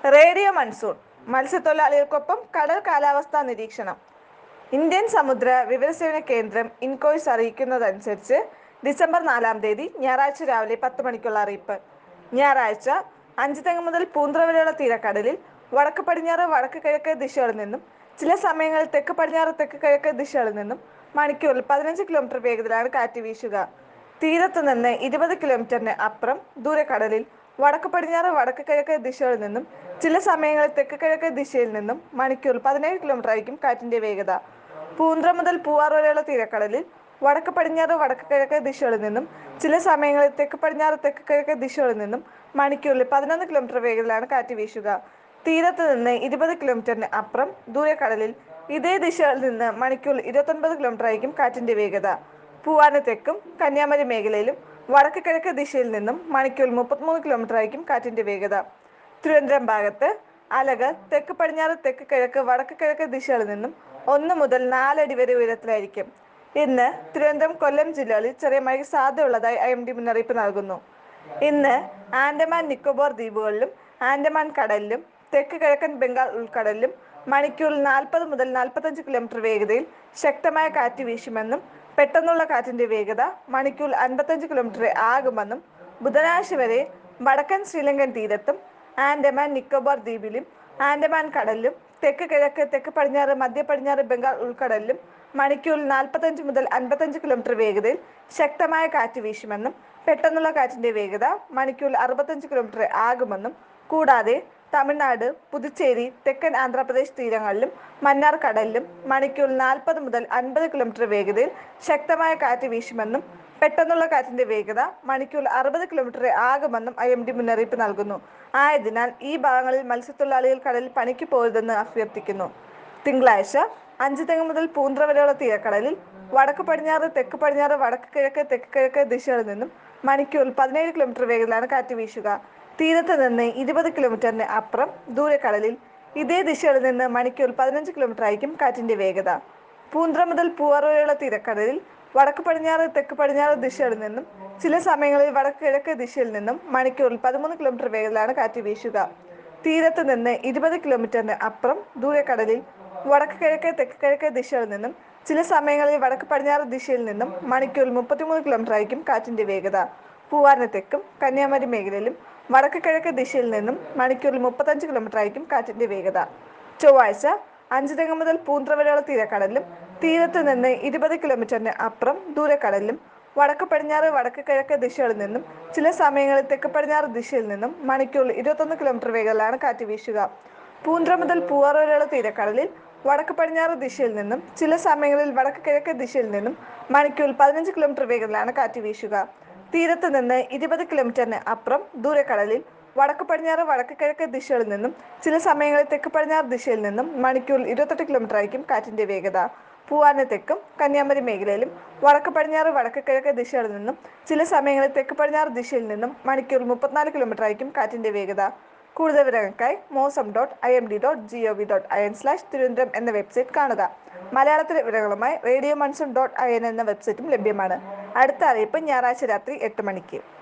radio monsoon മത്സ്യത്തൊഴിലാളികൾക്കൊപ്പം കടൽ കാലാവസ്ഥാ നിരീക്ഷണം ഇന്ത്യൻ സമുദ്ര വിവരസേവന കേന്ദ്രം ഇൻകോയ്സ് അറിയിക്കുന്നതനുസരിച്ച് ഡിസംബർ നാലാം തീയതി ഞായറാഴ്ച രാവിലെ പത്ത് മണിക്കുള്ള അറിയിപ്പ് ഞായറാഴ്ച അഞ്ചുതെങ്ങ് മുതൽ പൂന്തറ വരെയുള്ള തീരക്കടലിൽ വടക്ക് പടിഞ്ഞാറ് വടക്ക് കിഴക്ക് ദിശകളിൽ നിന്നും ചില സമയങ്ങളിൽ തെക്ക് പടിഞ്ഞാറ് തെക്ക് കിഴക്ക് ദിശകളിൽ നിന്നും മണിക്കൂറിൽ പതിനഞ്ച് കിലോമീറ്റർ വേഗത്തിലാണ് കാറ്റ് വീശുക തീരത്ത് നിന്ന് ഇരുപത് കിലോമീറ്ററിന് അപ്പുറം ദൂരക്കടലിൽ വടക്ക് പടിഞ്ഞാറ് വടക്ക് കിഴക്ക് ദിശകളിൽ നിന്നും ചില സമയങ്ങളിൽ തെക്ക് കിഴക്ക് ദിശയിൽ നിന്നും മണിക്കൂറിൽ പതിനേഴ് കിലോമീറ്റർ ആയിരിക്കും കാറ്റിന്റെ വേഗത പൂന്ത്ര മുതൽ പൂവാർ വരെയുള്ള തീരക്കടലിൽ വടക്ക് പടിഞ്ഞാറ് വടക്ക് കിഴക്ക് ദിശകളിൽ നിന്നും ചില സമയങ്ങളിൽ തെക്ക് പടിഞ്ഞാറ് തെക്ക് കിഴക്ക് ദിശകളിൽ നിന്നും മണിക്കൂറിൽ പതിനൊന്ന് കിലോമീറ്റർ വേഗത്തിലാണ് കാറ്റ് വീശുക തീരത്ത് നിന്ന് ഇരുപത് കിലോമീറ്ററിന് അപ്പുറം ദൂരക്കടലിൽ ഇതേ ദിശകളിൽ നിന്ന് മണിക്കൂറിൽ ഇരുപത്തൊൻപത് കിലോമീറ്റർ ആയിരിക്കും കാറ്റിന്റെ വേഗത പൂവാന തെക്കും കന്യാകുമാരി മേഖലയിലും വടക്ക് കിഴക്ക് ദിശയിൽ നിന്നും മണിക്കൂറിൽ മുപ്പത്തിമൂന്ന് കിലോമീറ്റർ ആയിരിക്കും കാറ്റിന്റെ വേഗത തിരുവനന്തപുരം ഭാഗത്ത് അലകൾ തെക്ക് പടിഞ്ഞാറ് തെക്ക് കിഴക്ക് വടക്ക് കിഴക്ക് ദിശകളിൽ നിന്നും ഒന്ന് മുതൽ നാലടി വരെ ഉയരത്തിലായിരിക്കും ഇന്ന് തിരുവനന്തപുരം കൊല്ലം ജില്ലകളിൽ ചെറിയ മഴയ്ക്ക് സാധ്യതയുള്ളതായി ഐ എം ഡി മുന്നറിയിപ്പ് നൽകുന്നു ഇന്ന് ആൻഡമാൻ നിക്കോബാർ ദ്വീപുകളിലും ആൻഡമാൻ കടലിലും തെക്ക് കിഴക്കൻ ബംഗാൾ ഉൾക്കടലിലും മണിക്കൂറിൽ നാൽപ്പത് മുതൽ നാൽപ്പത്തഞ്ച് കിലോമീറ്റർ വേഗതയിൽ ശക്തമായ കാറ്റ് വീശുമെന്നും പെട്ടെന്നുള്ള കാറ്റിന്റെ വേഗത മണിക്കൂറിൽ അൻപത്തഞ്ച് കിലോമീറ്റർ ആകുമെന്നും ബുധനാഴ്ച വരെ വടക്കൻ ശ്രീലങ്കൻ തീരത്തും ആൻഡമാൻ നിക്കോബാർ ദ്വീപിലും ആൻഡമാൻ കടലിലും തെക്ക് കിഴക്ക് തെക്ക് പടിഞ്ഞാറ് മധ്യ പടിഞ്ഞാറ് ബംഗാൾ ഉൾക്കടലിലും മണിക്കൂറിൽ നാൽപ്പത്തഞ്ച് മുതൽ അൻപത്തഞ്ച് കിലോമീറ്റർ വേഗതയിൽ ശക്തമായ കാറ്റ് വീശുമെന്നും പെട്ടെന്നുള്ള കാറ്റിന്റെ വേഗത മണിക്കൂറിൽ അറുപത്തഞ്ച് കിലോമീറ്റർ ആകുമെന്നും കൂടാതെ തമിഴ്നാട് പുതുച്ചേരി തെക്കൻ ആന്ധ്രാപ്രദേശ് തീരങ്ങളിലും മന്നാർ കടലിലും മണിക്കൂറിൽ നാൽപ്പത് മുതൽ അൻപത് കിലോമീറ്റർ വേഗതയിൽ ശക്തമായ കാറ്റ് വീശുമെന്നും പെട്ടെന്നുള്ള കാറ്റിന്റെ വേഗത മണിക്കൂറിൽ അറുപത് കിലോമീറ്റർ ആകുമെന്നും ഐ എം ഡി മുന്നറിയിപ്പ് നൽകുന്നു ആയതിനാൽ ഈ ഭാഗങ്ങളിൽ മത്സ്യത്തൊഴിലാളികൾ കടലിൽ പണിക്ക് പോരുതെന്ന് അഭ്യർത്ഥിക്കുന്നു തിങ്കളാഴ്ച അഞ്ച് തെങ്ങ് മുതൽ പൂന്തറ വരെയുള്ള തീരക്കടലിൽ വടക്ക് പടിഞ്ഞാറ് തെക്ക് പടിഞ്ഞാറ് വടക്ക് കിഴക്ക് തെക്ക് കിഴക്ക് ദിശകളിൽ നിന്നും മണിക്കൂറിൽ പതിനേഴ് കിലോമീറ്റർ വേഗത്തിലാണ് കാറ്റ് വീശുക തീരത്ത് നിന്ന് ഇരുപത് കിലോമീറ്ററിന് അപ്പുറം ദൂരക്കടലിൽ ഇതേ ദിശകളിൽ നിന്ന് മണിക്കൂറിൽ പതിനഞ്ച് കിലോമീറ്റർ ആയിരിക്കും കാറ്റിന്റെ വേഗത പൂന്തറ മുതൽ പൂവാർ വരെയുള്ള തീരക്കടലിൽ വടക്ക് പടിഞ്ഞാറ് തെക്ക് പടിഞ്ഞാറ് ദിശകളിൽ നിന്നും ചില സമയങ്ങളിൽ വടക്ക് കിഴക്ക് ദിശയിൽ നിന്നും മണിക്കൂറിൽ പതിമൂന്ന് കിലോമീറ്റർ വേഗത്തിലാണ് കാറ്റ് വീശുക തീരത്ത് നിന്ന് ഇരുപത് കിലോമീറ്ററിന് അപ്പുറം ദൂരക്കടലിൽ വടക്ക് കിഴക്ക് തെക്ക് കിഴക്ക് ദിശകളിൽ നിന്നും ചില സമയങ്ങളിൽ വടക്ക് പടിഞ്ഞാറ് ദിശയിൽ നിന്നും മണിക്കൂറിൽ മുപ്പത്തിമൂന്ന് കിലോമീറ്റർ ആയിരിക്കും കാറ്റിന്റെ വേഗത പൂവാറിന് തെക്കും കന്യാകുമാരി മേഖലയിലും വടക്ക് കിഴക്ക് ദിശയിൽ നിന്നും മണിക്കൂറിൽ മുപ്പത്തഞ്ച് കിലോമീറ്റർ ആയിരിക്കും കാറ്റിന്റെ വേഗത ചൊവ്വാഴ്ച അഞ്ച് തെങ്ങ് മുതൽ പൂന്തറ വരെയുള്ള തീരക്കടലിലും തീരത്ത് നിന്ന് ഇരുപത് കിലോമീറ്ററിന് അപ്പുറം ദൂരക്കടലിലും വടക്ക് പടിഞ്ഞാറ് വടക്ക് കിഴക്ക് ദിശകളിൽ നിന്നും ചില സമയങ്ങളിൽ തെക്ക് പടിഞ്ഞാറ് ദിശയിൽ നിന്നും മണിക്കൂറിൽ ഇരുപത്തൊന്ന് കിലോമീറ്റർ വേഗത്തിലാണ് കാറ്റ് വീശുക പൂന്തറ മുതൽ പൂവാർ വരെയുള്ള തീരക്കടലിൽ വടക്ക് പടിഞ്ഞാറ് ദിശയിൽ നിന്നും ചില സമയങ്ങളിൽ വടക്ക് കിഴക്ക് ദിശയിൽ നിന്നും മണിക്കൂറിൽ പതിനഞ്ച് കിലോമീറ്റർ വേഗത്തിലാണ് കാറ്റ് വീശുക തീരത്ത് നിന്ന് ഇരുപത് കിലോമീറ്ററിന് അപ്പുറം ദൂരക്കടലിൽ വടക്ക് പടിഞ്ഞാറ് വടക്ക് കിഴക്ക് ദിശകളിൽ നിന്നും ചില സമയങ്ങളിൽ തെക്ക് പടിഞ്ഞാറ് ദിശയിൽ നിന്നും മണിക്കൂറിൽ ഇരുപത്തെട്ട് കിലോമീറ്റർ ആയിരിക്കും കാറ്റിന്റെ വേഗത പൂവാറിന് തെക്കും കന്യാകുമാരി മേഖലയിലും വടക്ക് പടിഞ്ഞാറ് വടക്ക് കിഴക്ക് ദിശകളിൽ നിന്നും ചില സമയങ്ങളിൽ തെക്ക് പടിഞ്ഞാറ് ദിശയിൽ നിന്നും മണിക്കൂറിൽ മുപ്പത്തിനാല് കിലോമീറ്റർ ആയിരിക്കും കാറ്റിന്റെ വേഗത കൂടുതൽ വിവരങ്ങൾക്കായി Mausam dot I M D dot G O V dot I N slash Thiruvananthapuram എന്ന വെബ്സൈറ്റ് കാണുക മലയാളത്തിലെ വിവരങ്ങളുമായി radio monsoon dot I N എന്ന വെബ്സൈറ്റും ലഭ്യമാണ് അടുത്ത അറിയിപ്പ് ഞായറാഴ്ച രാത്രി എട്ട് മണിക്ക്